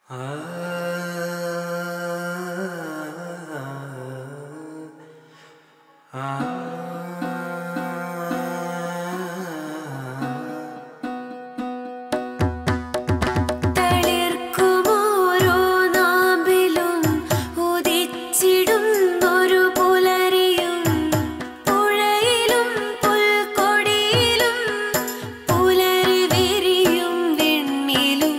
തളിർക്കുമോരോ നാമ്പിലും ഉദിച്ചിടുന്നൊരു പുലരിയും പുഴയിലും പുൽക്കൊടിയിലും പുലരി വിരിയും വെണ്ണിലും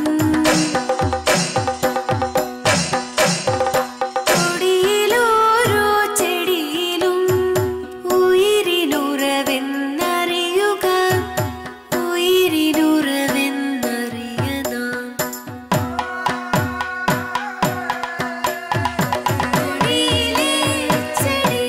കൊടിയിലോരോ ചെടിയിലും ഉയിരിനുറവെന്നറിയുക ഉയിരിനുറവെന്നറിയനാം കൊടിയിലെ ചെടി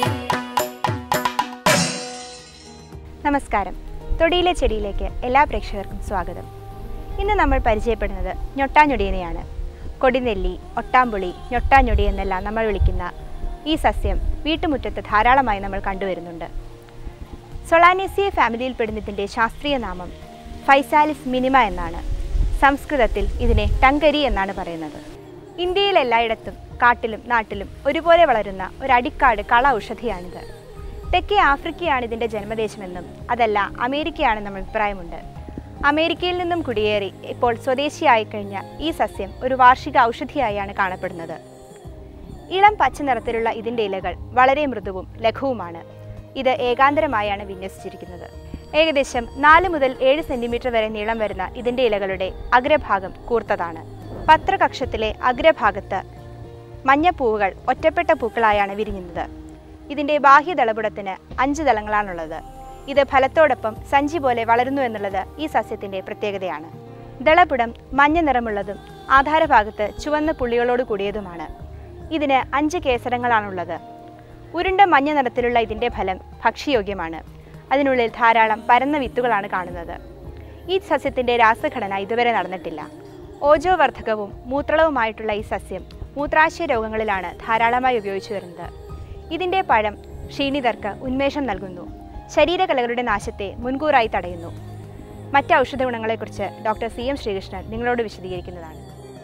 നമസ്കാരം തൊടിയിലെ ചെടിയിലേക്ക് എല്ലാ പ്രേക്ഷകർക്കും സ്വാഗതം ഇന്ന് നമ്മൾ പരിചയപ്പെടുന്നത് ഞൊട്ടാഞ്ഞൊടിയനെയാണ് കൊടിനെല്ലി ഒട്ടാമ്പുളി ഞൊട്ടാഞ്ഞൊടി എന്നെല്ലാം നമ്മൾ വിളിക്കുന്ന ഈ സസ്യം വീട്ടുമുറ്റത്ത് ധാരാളമായി നമ്മൾ കണ്ടുവരുന്നുണ്ട് സൊളാനേസിയ ഫാമിലിയിൽപ്പെടുന്നതിൻ്റെ ശാസ്ത്രീയ നാമം ഫൈസാലിസ് മിനിമ എന്നാണ് സംസ്കൃതത്തിൽ ഇതിനെ ടങ്കരി എന്നാണ് പറയുന്നത് ഇന്ത്യയിൽ എല്ലായിടത്തും കാട്ടിലും നാട്ടിലും ഒരുപോലെ വളരുന്ന ഒരു അടിക്കാട് കള ഔഷധിയാണിത് തെക്കേ ആഫ്രിക്കയാണ് ഇതിൻ്റെ ജന്മദേശമെന്നും അതല്ല അമേരിക്കയാണെന്നും അഭിപ്രായമുണ്ട് അമേരിക്കയിൽ നിന്നും കുടിയേറി ഇപ്പോൾ സ്വദേശിയായി കഴിഞ്ഞ ഈ സസ്യം ഒരു വാർഷിക ഔഷധിയായാണ് കാണപ്പെടുന്നത് ഇളം പച്ച നിറത്തിലുള്ള ഇതിൻ്റെ ഇലകൾ വളരെ മൃദുവും ലഘുവുമാണ് ഇത് ഏകാന്തരമായാണ് വിന്യസിച്ചിരിക്കുന്നത് ഏകദേശം നാല് മുതൽ ഏഴ് സെൻറ്റിമീറ്റർ വരെ നീളം വരുന്ന ഇതിൻ്റെ ഇലകളുടെ അഗ്രഭാഗം കൂർത്തതാണ് പത്രകക്ഷത്തിലെ അഗ്രഭാഗത്ത് മഞ്ഞപ്പൂവുകൾ ഒറ്റപ്പെട്ട പൂക്കളായാണ് വിരിഞ്ഞുന്നത് ഇതിൻ്റെ ബാഹ്യദളപുടത്തിന് അഞ്ച് ദളങ്ങളാണുള്ളത് ഇത് ഫലത്തോടൊപ്പം സഞ്ചി പോലെ വളരുന്നു എന്നുള്ളത് ഈ സസ്യത്തിൻ്റെ പ്രത്യേകതയാണ് ദളപുടം മഞ്ഞ നിറമുള്ളതും ആധാരഭാഗത്ത് ചുവന്ന പുള്ളികളോട് കൂടിയതുമാണ് ഇതിന് അഞ്ച് കേസരങ്ങളാണുള്ളത് ഉരുണ്ട മഞ്ഞ നിറത്തിലുള്ള ഇതിൻ്റെ ഫലം ഭക്ഷ്യയോഗ്യമാണ് അതിനുള്ളിൽ ധാരാളം പരന്ന വിത്തുകളാണ് കാണുന്നത് ഈ സസ്യത്തിൻ്റെ രാസഘടന ഇതുവരെ നടന്നിട്ടില്ല ഓജോവർദ്ധകവും മൂത്രളവുമായിട്ടുള്ള ഈ സസ്യം മൂത്രാശയ രോഗങ്ങളിലാണ് ധാരാളമായി ഉപയോഗിച്ചു വരുന്നത് ഇതിൻ്റെ പഴം ക്ഷീണിതർക്ക് ഉന്മേഷം നൽകുന്നു ശരീരകലകളുടെ നാശത്തെ മുൻകൂറായി തടയുന്നു മറ്റ് ഔഷധ ഗുണങ്ങളെക്കുറിച്ച് ഡോക്ടർ സി എം ശ്രീകൃഷ്ണൻ നിങ്ങളോട് വിശദീകരിക്കുന്നതാണ്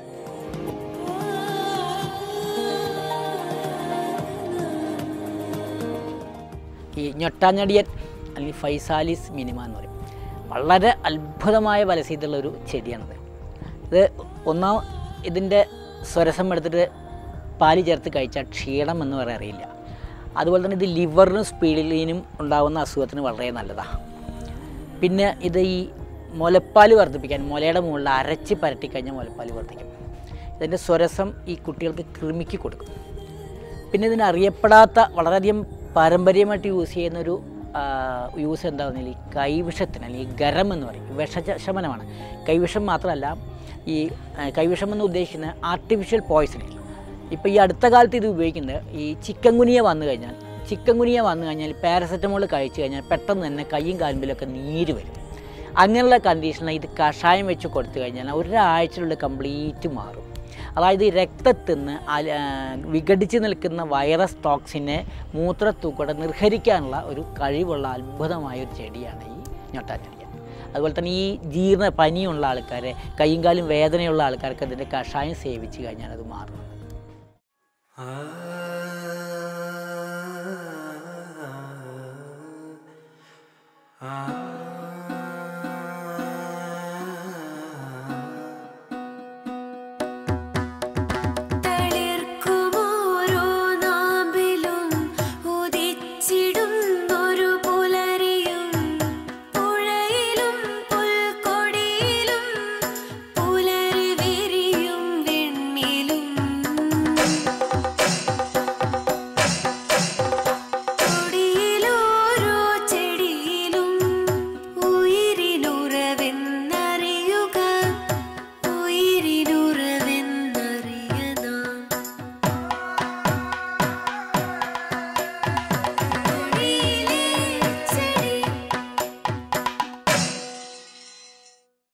ഈ ഞൊട്ടാഞ്ഞടിയൻ അല്ലെങ്കിൽ ഫൈസാലിസ് മിനിമ എന്ന് പറയും വളരെ അത്ഭുതമായ ഫലസീതുള്ള ഒരു ചെടിയാണത് ഇത് ഒന്നാം ഇതിൻ്റെ സ്വരസം എടുത്തിട്ട് പാല് ചേർത്ത് കഴിച്ചാൽ ക്ഷീണം എന്ന് പറയാൻ അറിയില്ല അതുപോലെ തന്നെ ഇത് ലിവറിനും സ്പീഡിലിനും ഉണ്ടാകുന്ന അസുഖത്തിന് വളരെ നല്ലതാണ് പിന്നെ ഇത് ഈ മുലപ്പാൽ വർദ്ധിപ്പിക്കാൻ മുലയുടെ മുകളിൽ അരച്ച് പരട്ടിക്കഴിഞ്ഞാൽ മുലപ്പാൽ വർദ്ധിക്കും ഇതിൻ്റെ സ്വരസം ഈ കുട്ടികൾക്ക് കൃമിക്ക് കൊടുക്കും പിന്നെ ഇതിന് അറിയപ്പെടാത്ത വളരെയധികം പാരമ്പര്യമായിട്ട് യൂസ് ചെയ്യുന്നൊരു ആ, യൂസ് എന്താണെന്ന് ഈ കൈവിഷത്തിന് അല്ലെങ്കിൽ ഗരം എന്ന് പറയും വിഷശമനമാണ് കൈവിഷം മാത്രമല്ല ഈ ആ, കൈവിഷം എന്ന് ഉദ്ദേശിക്കുന്ന ആർട്ടിഫിഷ്യൽ പോയ്സണിങ് ഇപ്പോൾ ഈ അടുത്ത കാലത്ത് ഇത് ഉപയോഗിക്കുന്നത് ഈ ചിക്കൻ ഗുനിയ വന്നു കഴിഞ്ഞാൽ ചിക്കൻ ഗുനിയ വന്നു കഴിഞ്ഞാൽ പാരസെറ്റമോൾ കഴിച്ചു കഴിഞ്ഞാൽ പെട്ടെന്ന് തന്നെ കൈയും കാലുമ്പിലൊക്കെ നീര് വരും അങ്ങനെയുള്ള കണ്ടീഷനിൽ ഇത് കഷായം വെച്ച് കൊടുത്തു കഴിഞ്ഞാൽ ഒരാഴ്ചയിലുള്ള കംപ്ലീറ്റ് മാറും അതായത് ഈ രക്തത്തിൽ നിന്ന് അല- ആ, വിഘടിച്ച് നിൽക്കുന്ന വൈറസ് ടോക്സിനെ മൂത്രത്തൂക്കൂടെ നിർഹരിക്കാനുള്ള ഒരു കഴിവുള്ള അത്ഭുതമായ ഒരു ചെടിയാണ് ഈ ഞൊട്ടാച്ചെടിയ അതുപോലെ തന്നെ ഈ ജീർണ പനിയുള്ള ആൾക്കാരെ കൈയും കാലും വേദനയുള്ള ആൾക്കാർക്ക് അതിൻ്റെ കഷായം സേവിച്ച് കഴിഞ്ഞാൽ അത് മാറും Ah